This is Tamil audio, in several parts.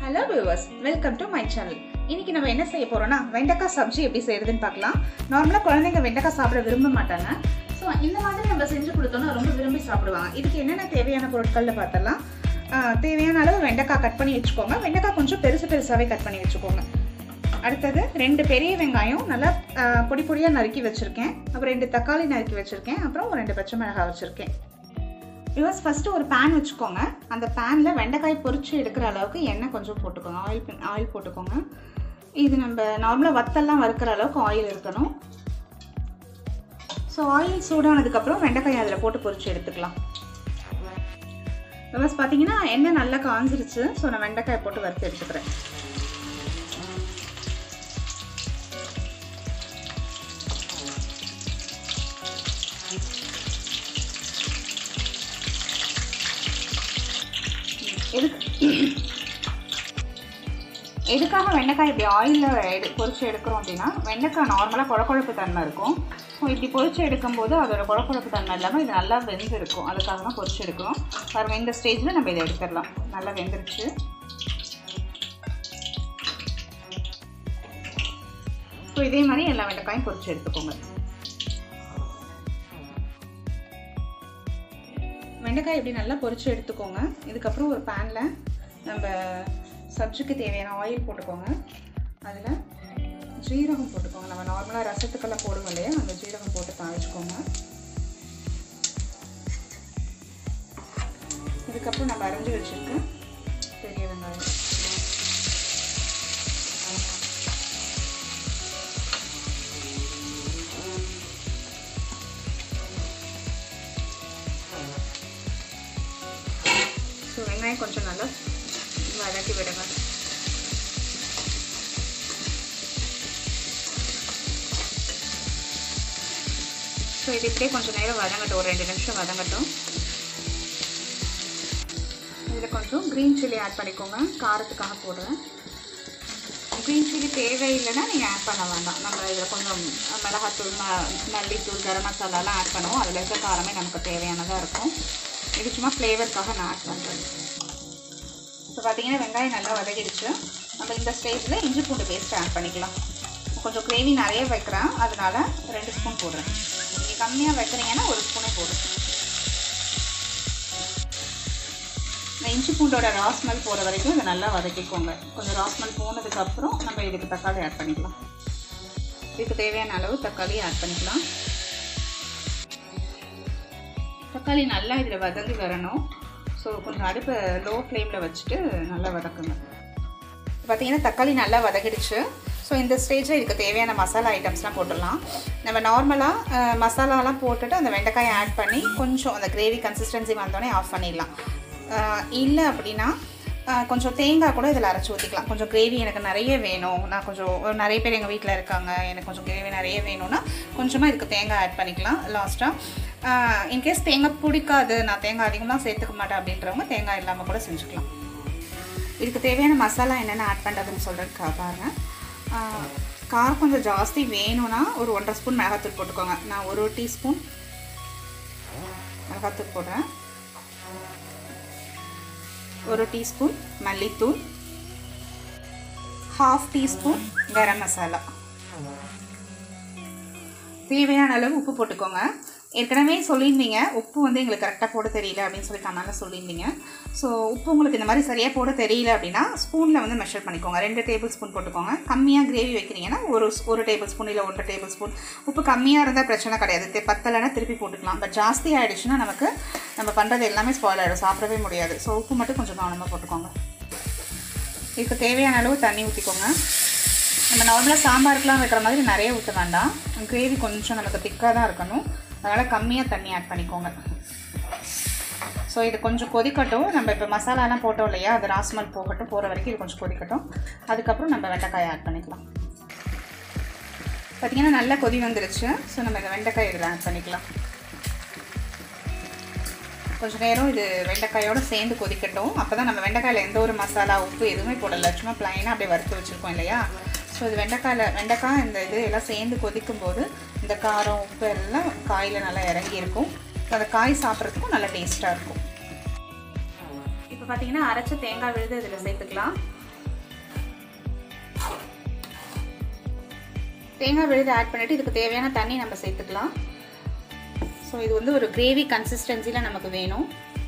hello viewers welcome to my channel இன்னைக்கு நம்ம என்ன செய்ய போறோம்னா வெண்டைக்காய் சப்ஜி எப்படி செய்யறதுன்னு பார்க்கலாம் நார்மலாக குழந்தைங்க வெண்டைக்காய் சாப்பிட விரும்ப மாட்டாங்க ஸோ இந்த மாதிரி நம்ம செஞ்சு கொடுத்தோம்னா ரொம்ப விரும்பி சாப்பிடுவாங்க இதுக்கு என்னென்ன தேவையான பொருட்கள்னு பார்த்தலாம் ஆஹ் தேவையான அளவு வெண்டைக்காய் கட் பண்ணி வச்சுக்கோங்க வெண்டைக்காய் கொஞ்சம் பெருசு பெருசாகவே கட் பண்ணி வச்சுக்கோங்க அடுத்தது ரெண்டு பெரிய வெங்காயம் நல்லா ஆஹ் பொடி பொடியாக நறுக்கி வச்சுருக்கேன் அப்புறம் ரெண்டு தக்காளி நறுக்கி வச்சுருக்கேன் அப்புறம் ஒரு ரெண்டு பச்சை மிளகாய் வச்சுருக்கேன் யூஸ் ஃபஸ்ட்டு ஒரு பேன் வச்சுக்கோங்க அந்த பேனில் வெண்டைக்காய் பொரிச்சு எடுக்கிற அளவுக்கு எண்ணெய் கொஞ்சம் போட்டுக்கோங்க ஆயில் ஆயில் போட்டுக்கோங்க இது நம்ம நார்மலாக வத்தெல்லாம் வறுக்கிற அளவுக்கு ஆயில் இருக்கணும் ஸோ ஆயில் சூடானதுக்கப்புறம் வெண்டைக்காய் அதில் போட்டு பொரிச்சு எடுத்துக்கலாம் யூஸ் பார்த்தீங்கன்னா எண்ணெய் நல்லா காஞ்சிருச்சு ஸோ நான் வெண்டைக்காய் போட்டு வறுத்து எடுத்துக்கிறேன் எதுக்கு எதுக்காக வெண்டைக்காய் இப்படி ஆயிலில் எடு பொரிச்சு எடுக்கிறோம் அப்படின்னா வெண்டைக்காய் நார்மலாக குழக்குழப்பு தன்மை இருக்கும் ஸோ இப்படி பொரிச்சு எடுக்கும்போது அதோட குழக்குழப்பு தன்மை இல்லாமல் இது நல்லா வெந்து இருக்கும் அதுக்காக தான் பொரிச்சு எடுக்கிறோம் பாருங்க இந்த ஸ்டேஜில் நம்ம இதை எடுத்துடலாம் நல்லா வெந்துருச்சு ஸோ இதே மாதிரி எல்லா வெண்டைக்காயும் பொரிச்சு எடுத்துக்கோங்க வெண்டைக்காய் இப்படி நல்லா பொரிச்சு எடுத்துக்கோங்க இதுக்கப்புறம் ஒரு பேனில் நம்ம சப்ஜிக்கு தேவையான ஆயில் போட்டுக்கோங்க அதில் ஜீரகம் போட்டுக்கோங்க நம்ம நார்மலாக ரசத்துக்கெல்லாம் போடுவோம் இல்லையா அந்த ஜீரகம் போட்டு தாளிச்சுக்கோங்க இதுக்கப்புறம் நம்ம அரைஞ்சி வச்சுருக்கேன் பெரிய வெங்காயம் ஸோ வெங்காயம் கொஞ்சம் நல்லா வதக்கி விடுங்க ஸோ இது இப்படியே கொஞ்சம் நேரம் வதங்கட்டும் ஒரு ரெண்டு நிமிஷம் வதங்கட்டும் இதில் கொஞ்சம் க்ரீன் சில்லி ஆட் பண்ணிக்கோங்க காரத்துக்காக போடுறேன் க்ரீன் சில்லி தேவையில்லைன்னா நீங்கள் ஆட் பண்ண வேண்டாம் நம்ம இதில் கொஞ்சம் மிளகாத்தூள் ம மல்லித்தூள் கரம் மசாலாலாம் ஆட் பண்ணுவோம் அதில் இருக்க காரமே நமக்கு தேவையானதாக இருக்கும் இது சும்மா ஃப்ளேவருக்காக நான் ஆட் பண்ணுறேன் இப்போ பார்த்தீங்கன்னா வெங்காயம் நல்லா வதகிடுச்சு நம்ம இந்த ஸ்டேஜில் இஞ்சி பூண்டு பேஸ்ட் ஆட் பண்ணிக்கலாம் கொஞ்சம் கிரேவி நிறைய வைக்கிறேன் அதனால ரெண்டு ஸ்பூன் போடுறேன் நீங்கள் கம்மியாக வைக்கிறீங்கன்னா ஒரு ஸ்பூனே போடுறேன் இந்த இஞ்சி பூண்டோட ராஸ்மல் போகிற வரைக்கும் இதை நல்லா வதக்கிக்கோங்க கொஞ்சம் ராஸ்மல் போனதுக்கப்புறம் நம்ம இதுக்கு தக்காளி ஆட் பண்ணிக்கலாம் இதுக்கு தேவையான அளவு தக்காளி ஆட் பண்ணிக்கலாம் தக்காளி நல்லா இதில் வதங்கி வரணும் ஸோ கொஞ்சம் அடுப்பை லோ ஃப்ளேமில் வச்சுட்டு நல்லா வதக்குங்க பார்த்தீங்கன்னா தக்காளி நல்லா வதக்கிடுச்சு ஸோ இந்த ஸ்டேஜில் இதுக்கு தேவையான மசாலா ஐட்டம்ஸ்லாம் போட்டுடலாம் நம்ம நார்மலாக மசாலாலாம் போட்டுட்டு அந்த வெண்டைக்காயை ஆட் பண்ணி கொஞ்சம் அந்த கிரேவி கன்சிஸ்டன்சி வந்தோடனே ஆஃப் பண்ணிடலாம் இல்லை அப்படின்னா கொஞ்சம் தேங்காய் கூட இதில் அரைச்சி ஊற்றிக்கலாம் கொஞ்சம் கிரேவி எனக்கு நிறைய வேணும் நான் கொஞ்சம் நிறைய பேர் எங்கள் வீட்டில் இருக்காங்க எனக்கு கொஞ்சம் கிரேவி நிறைய வேணும்னா கொஞ்சமாக இதுக்கு தேங்காய் ஆட் பண்ணிக்கலாம் லாஸ்ட்டாக இன்கேஸ் தேங்காய் பிடிக்காது நான் தேங்காய் அதிகமாக சேர்த்துக்க மாட்டேன் அப்படின்றவங்க தேங்காய் இல்லாமல் கூட செஞ்சுக்கலாம் இதுக்கு தேவையான மசாலா என்னென்ன ஆட் பண்ணுறதுன்னு சொல்கிறதுக்காக பாருங்கள் காரம் கொஞ்சம் ஜாஸ்தி வேணும்னா ஒரு ஒன்றரை ஸ்பூன் மிளகாத்தூள் போட்டுக்கோங்க நான் ஒரு டீஸ்பூன் மிளகாத்தூள் போடுறேன் ஒரு டீஸ்பூன் மல்லித்தூள் ஹாஃப் டீஸ்பூன் கரம் மசாலா தேவையான அளவு உப்பு போட்டுக்கோங்க ஏற்கனவே சொல்லியிருந்தீங்க உப்பு வந்து எங்களுக்கு கரெக்டாக போட தெரியல அப்படின்னு சொல்லி அதனால் சொல்லியிருந்தீங்க ஸோ உப்பு உங்களுக்கு இந்த மாதிரி சரியாக போட தெரியல அப்படின்னா ஸ்பூனில் வந்து மெஷர் பண்ணிக்கோங்க ரெண்டு டேபிள் ஸ்பூன் போட்டுக்கோங்க கம்மியாக கிரேவி வைக்கிறீங்கன்னா ஒரு ஒரு டேபிள் ஸ்பூன் இல்லை ஒன்றரை டேபிள் ஸ்பூன் உப்பு கம்மியாக இருந்தால் பிரச்சனை கிடையாது பத்தலைன்னா திருப்பி போட்டுக்கலாம் பட் ஜாஸ்தி ஆகிடுச்சுன்னா நமக்கு நம்ம பண்ணுறது எல்லாமே ஸ்பாயில் ஆகிடும் சாப்பிடவே முடியாது ஸோ உப்பு மட்டும் கொஞ்சம் கவனமாக போட்டுக்கோங்க இதுக்கு தேவையான அளவு தண்ணி ஊற்றிக்கோங்க நம்ம நார்மலாக சாம்பாருக்குலாம் வைக்கிற மாதிரி நிறைய ஊற்ற வேண்டாம் கிரேவி கொஞ்சம் நமக்கு திக்காக தான் இருக்கணும் அதனால் கம்மியாக தண்ணி ஆட் பண்ணிக்கோங்க ஸோ இது கொஞ்சம் கொதிக்கட்டும் நம்ம இப்போ மசாலாலாம் போட்டோம் இல்லையா அது ராஸ்மல் போகட்டும் போகிற வரைக்கும் இது கொஞ்சம் கொதிக்கட்டும் அதுக்கப்புறம் நம்ம வெண்டைக்காயை ஆட் பண்ணிக்கலாம் பார்த்திங்கன்னா நல்லா கொதி வந்துருச்சு ஸோ நம்ம இந்த வெண்டைக்காய் இதில் ஆட் பண்ணிக்கலாம் கொஞ்சம் நேரம் இது வெண்டைக்காயோடு சேர்ந்து கொதிக்கட்டும் அப்போ தான் நம்ம வெண்டைக்காயில் எந்த ஒரு மசாலா உப்பு எதுவுமே போடல சும்மா ப்ளைனாக அப்படியே வறுத்து வச்சுருக்கோம் இல்லையா ஸோ இது வெண்டைக்காயில் வெண்டைக்காய் இந்த இது எல்லாம் சேர்ந்து கொதிக்கும் போது இந்த காரம் உப்பு எல்லாம் காயில் நல்லா இறங்கி இருக்கும் அந்த காய் சாப்பிட்றதுக்கும் நல்லா டேஸ்ட்டாக இருக்கும் இப்போ பார்த்தீங்கன்னா அரைச்ச தேங்காய் விழுது இதில் சேர்த்துக்கலாம் தேங்காய் விழுது ஆட் பண்ணிவிட்டு இதுக்கு தேவையான தண்ணி நம்ம சேர்த்துக்கலாம் ஸோ இது வந்து ஒரு கிரேவி கன்சிஸ்டன்சியில் நமக்கு வேணும்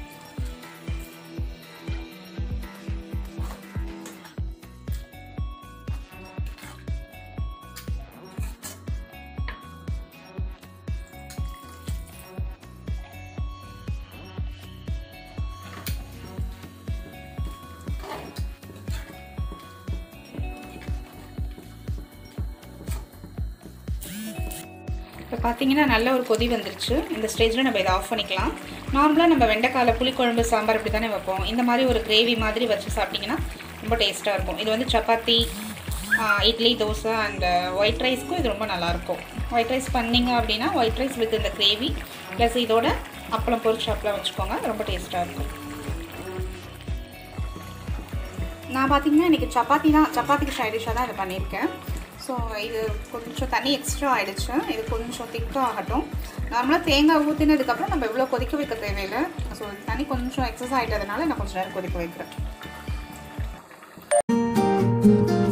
இப்போ பார்த்தீங்கன்னா நல்ல ஒரு கொதி வந்துருச்சு இந்த ஸ்டேஜில் நம்ம இதை ஆஃப் பண்ணிக்கலாம் நார்மலாக நம்ம வெண்டைக்கால புளிக்குழம்பு சாம்பார் இப்படி தானே வைப்போம் இந்த மாதிரி ஒரு கிரேவி மாதிரி வச்சு சாப்பிட்டிங்கன்னா ரொம்ப டேஸ்ட்டாக இருக்கும் இது வந்து சப்பாத்தி இட்லி தோசை அண்ட் ஒயிட் ரைஸ்க்கும் இது ரொம்ப நல்லாயிருக்கும் ஒயிட் ரைஸ் பண்ணிங்க அப்படின்னா ஒயிட் ரைஸ் வித் இந்த கிரேவி ப்ளஸ் இதோட அப்பளம் பொரிச்சு அப்பளம் வச்சுக்கோங்க ரொம்ப டேஸ்ட்டாக இருக்கும் நான் பார்த்தீங்கன்னா இன்றைக்கி சப்பாத்தி தான் சப்பாத்திக்கு சைடிஷாக தான் இதை பண்ணியிருக்கேன் ஸோ இது கொஞ்சம் தண்ணி எக்ஸ்ட்ரா ஆகிடுச்சு இது கொஞ்சம் திக்காக ஆகட்டும் நார்மலாக தேங்காய் ஊற்றினதுக்கப்புறம் நம்ம இவ்வளோ கொதிக்க வைக்க தேவையில்லை ஸோ தண்ணி கொஞ்சம் எக்ஸஸ் ஆகிட்டதுனால நான் கொஞ்சம் நேரம் கொதிக்க வைக்கிறேன்